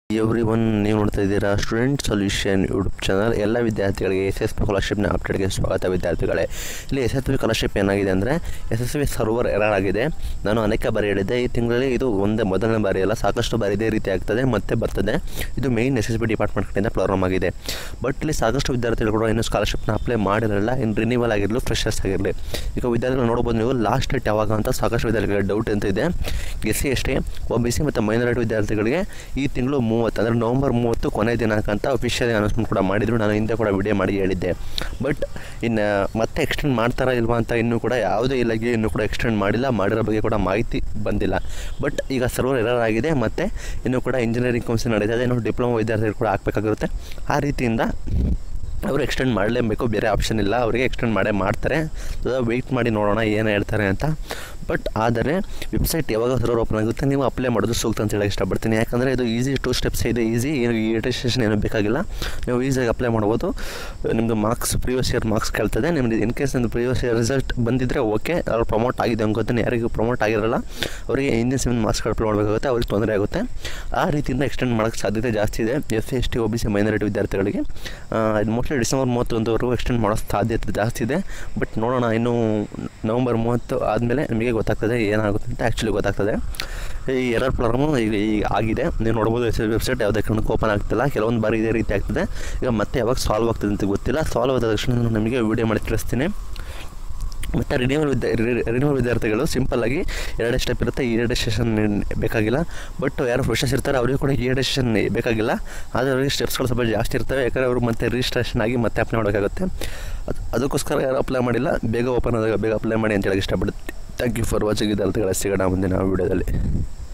every one ನೀವು ನೋಡ್ತಾ ಇದ್ದೀರಾ ಸ್ಟೂಡೆಂಟ್ ಸೊಲ್ಯೂಷನ್ ಯೂಟ್ಯೂಬ್ ಚಾನಲ್ ಎಲ್ಲ ವಿದ್ಯಾರ್ಥಿಗಳಿಗೆ ಎಸ್ ಎಸ್ ಪಿ ಸ್ಕಾಲರ್ಶಿಪ್ನ ಅಪ್ಡೇಟ್ಗೆ ಸ್ವಾಗತ ವಿದ್ಯಾರ್ಥಿಗಳೇ ಇಲ್ಲಿ ಎಸ್ ಎಸ್ ಪಿ ಸ್ಕಾಲರ್ಶಿಪ್ ಏನಾಗಿದೆ ಅಂದರೆ S S P server error ಆಗಿದೆ ನಾನು ಅನೇಕ ಬಾರಿ ಹೇಳಿದ್ದೆ ಈ ತಿಂಗಳಲ್ಲಿ ಇದು ಒಂದೇ ಮೊದಲನೇ ಬಾರಿ ಅಲ್ಲ ಸಾಕಷ್ಟು ಬಾರಿ ಇದೇ ರೀತಿ ಆಗ್ತದೆ ಮತ್ತೆ ಬರ್ತದೆ ಇದು main S S P department ಕಡೆಯಿಂದ ಪ್ರಾಬ್ಲಮ್ ಆಗಿದೆ ಬಟ್ ಇಲ್ಲಿ ಸಾಕಷ್ಟು ವಿದ್ಯಾರ್ಥಿಗಳು ಕೂಡ ಇನ್ನೂ ಸ್ಕಾಲರ್ಶಿಪ್ನ ಅಪ್ಲೈ ಮಾಡಿರಲಿಲ್ಲ ಇನ್ನು ರಿನ್ಯೂವಲ್ ಆಗಿರಲು ಫ್ರೆಶರ್ಸ್ ಆಗಿರಲಿ ಈಗ ವಿದ್ಯಾರ್ಥಿಗಳು ನೋಡ್ಬೋದು ನೀವು ಲಾಸ್ಟ್ ಡೇಟ್ ಯಾವಾಗ ಅಂತ ಸಾಕಷ್ಟು ವಿದ್ಯಾರ್ಥಿಗಳಿಗೆ ಡೌಟ್ ಅಂತ ಇದೆ S C S T O B C ಮತ್ತು ಮೈನಾರಿಟಿ ವಿದ್ಯಾರ್ಥಿಗಳಿಗೆ ಈ ತಿಂಗಳು ಮೂವತ್ತು ಅಂದರೆ ನವಂಬರ್ ಮೂವತ್ತು ಕೊನೆ ದಿನಾಂಕ ಅಂತ ಅಫಿಷಿಯಲ್ ಅನೌನ್ಸ್ಮೆಂಟ್ ಕೂಡ ಮಾಡಿದರು ನಾನು ಹಿಂದೆ ಕೂಡ ವಿಡಿಯೋ ಮಾಡಿ ಹೇಳಿದ್ದೆ ಬಟ್ ಇನ್ನು ಮತ್ತೆ ಎಕ್ಸ್ಟೆಂಡ್ ಮಾಡ್ತಾರಾ ಇಲ್ವಾ ಅಂತ ಇನ್ನೂ ಕೂಡ ಯಾವುದೇ ಇಲಾಖೆ ಇನ್ನೂ ಕೂಡ ಎಕ್ಸ್ಟೆಂಡ್ ಮಾಡಿಲ್ಲ ಮಾಡಿರೋ ಬಗ್ಗೆ ಕೂಡ ಮಾಹಿತಿ ಬಂದಿಲ್ಲ ಬಟ್ ಈಗ ಸರ್ವರ್ ಎರರ್ ಆಗಿದೆ ಮತ್ತು ಇನ್ನೂ ಕೂಡ ಇಂಜಿನಿಯರಿಂಗ್ ಕೌನ್ಸಿಲ್ ನಡೀತಾ ಇದೆ ಇನ್ನು ಡಿಪ್ಲೊಮಾ ವಿದ್ಯಾರ್ಥಿಗಳು ಕೂಡ ಹಾಕಬೇಕಾಗಿರುತ್ತೆ ಆ ರೀತಿಯಿಂದ ಅವರು ಎಕ್ಸ್ಟೆಂಡ್ ಮಾಡಲೇಬೇಕು ಬೇರೆ ಆಪ್ಷನ್ ಇಲ್ಲ ಅವರಿಗೆ ಎಕ್ಸ್ಟೆಂಡ್ ಮಾಡೇ ಮಾಡ್ತಾರೆ ವೆಯ್ಟ್ ಮಾಡಿ ನೋಡೋಣ ಏನು ಹೇಳ್ತಾರೆ ಅಂತ ಬಟ್ ಆದರೆ ವೆಬ್ಸೈಟ್ ಯಾವಾಗ ಸರ್ವರ್ ಓಪನ್ ಆಗುತ್ತೆ ನೀವು ಅಪ್ಲೈ ಮಾಡೋದು ಸೂಕ್ತ ಅಂತ ಹೇಳಕ್ಕೆ ಇಷ್ಟಪಡ್ತೀನಿ ಯಾಕಂದರೆ ಇದು ಈಸಿ ಟೂ ಸ್ಟೆಪ್ಸ್ ಇದೆ ಈಸಿ ಏನು ಈ ರಿಜಿಸ್ಟ್ರೇಷನ್ ಏನು ಬೇಕಾಗಿಲ್ಲ ನೀವು ಈಸಿಯಾಗಿ ಅಪ್ಲೈ ಮಾಡ್ಬೋದು ನಿಮ್ಮದು ಮಾರ್ಕ್ಸ್ ಪ್ರೀವಿಯಸ್ ಇಯರ್ ಮಾರ್ಕ್ಸ್ ಕೇಳ್ತದೆ ನಿಮ್ಮದು ಇನ್ ಕೇಸ್ ನಿಮ್ಮದು ಪ್ರೀವಿಯಸ್ ಇಯರ್ ರಿಸಲ್ಟ್ ಬಂದಿದ್ದರೆ ಓಕೆ ಅವ್ರು ಪ್ರಮೋಟ್ ಆಗಿದೆ ಅನ್ಕೋತೀನಿ ಯಾರಿಗೂ ಪ್ರಮೋಟ್ ಆಗಿರಲ್ಲ ಅವರಿಗೆ ಹಿಂದಿನ ಸಿಮ್ ಮಾರ್ಕ್ಸ್ ಅಪ್ಲೈ ಮಾಡಬೇಕಾಗುತ್ತೆ ಅವ್ರಿಗೆ ತೊಂದರೆ ಆಗುತ್ತೆ ಆ ರೀತಿಯಿಂದ ಎಕ್ಸ್ಟೆಂಡ್ ಮಾಡೋಕ್ಕೆ ಸಾಧ್ಯತೆ ಜಾಸ್ತಿ ಇದೆ S C S T O B C minority ವಿದ್ಯಾರ್ಥಿಗಳಿಗೆ ಇದು ಮೋಸ್ಟ್ಲಿ ಡಿಸೆಂಬರ್ ಮೂವತ್ತೊಂದವರೆಗೂ ಎಕ್ಸ್ಟೆಂಡ್ ಮಾಡೋ ಸಾಧ್ಯತೆ ಜಾಸ್ತಿ ಇದೆ ಬಟ್ ನೋಡೋಣ ಇನ್ನು ನವಂಬರ್ ಮೂವತ್ತು ಆದಮೇಲೆ ನಿಮಗೆ ಗೊತ್ತಾಗ್ತದೆ ಏನಾಗುತ್ತೆ ಅಂತ ಆ್ಯಕ್ಚುಲಿ ಗೊತ್ತಾಗ್ತದೆ ಈ ಎರರ್ ಪ್ರಾಬ್ಲಮು ಈಗ ಈಗ ಆಗಿದೆ ನೀವು ನೋಡ್ಬೋದು ಎಸ್ ವೆಬ್ಸೈಟ್ ಯಾವುದೇ ಕಾರಣಕ್ಕೂ ಓಪನ್ ಆಗ್ತಿಲ್ಲ ಕೆಲವೊಂದು ಬಾರಿ ಇದೇ ರೀತಿ ಆಗ್ತದೆ ಈಗ ಮತ್ತೆ ಯಾವಾಗ ಸಾಲ್ವ್ ಆಗ್ತದೆ ಅಂತ ಗೊತ್ತಿಲ್ಲ ಸಾಲ್ವ್ ಆದ ತಕ್ಷಣ ನಾನು ನಿಮಗೆ ವಿಡಿಯೋ ಮಾಡಿ ತಿಳಿಸ್ತೀನಿ ಮತ್ತು ರಿನ್ಯೂವಲ್ ವಿದ್ಯಾ ರಿನ್ಯೂವಲ್ ವಿದ್ಯಾರ್ಥಿಗಳು ಸಿಂಪಲ್ಲಾಗಿ ಎರಡೇ ಸ್ಟೆಪ್ ಇರುತ್ತೆ ಈ ಎರಡೇ ಸೆಷನ್ ಬೇಕಾಗಿಲ್ಲ ಬಟ್ ಯಾರು ಫ್ರೆಶರ್ಸ್ ಇರ್ತಾರೆ ಅವರಿಗೂ ಕೂಡ ಈ ಎರಡೇ ಸೆಷನ್ ಬೇಕಾಗಿಲ್ಲ ಆದರೆ ಅವರಿಗೆ ಸ್ಟೆಪ್ಸ್ಗಳು ಸ್ವಲ್ಪ ಜಾಸ್ತಿ ಇರ್ತವೆ ಯಾಕಂದರೆ ಅವರು ಮತ್ತೆ ರಿಜಿಸ್ಟ್ರೇಷನ್ ಆಗಿ ಮತ್ತೆ ಅಪ್ಲೈ ಮಾಡಬೇಕಾಗುತ್ತೆ ಅದು ಅದಕ್ಕೋಸ್ಕರ ಯಾರು ಅಪ್ಲೈ ಮಾಡಿಲ್ಲ ಬೇಗ ಓಪನ್ ಆದಾಗ ಬೇಗ ಅಪ್ಲೈ ಮಾಡಿ ಅಂತ ಹೇಳಕ್ಕೆ ಇಷ್ಟಪಡ್ತೀನಿ ಥ್ಯಾಂಕ್ ಯು ಫಾರ್ ವಾಚಿಂಗ್ ವಿದ್ಯಾರ್ಥಿಗಳ ಸಿಗೋಣ ಮುಂದಿನ ವೀಡಿಯೋದಲ್ಲಿ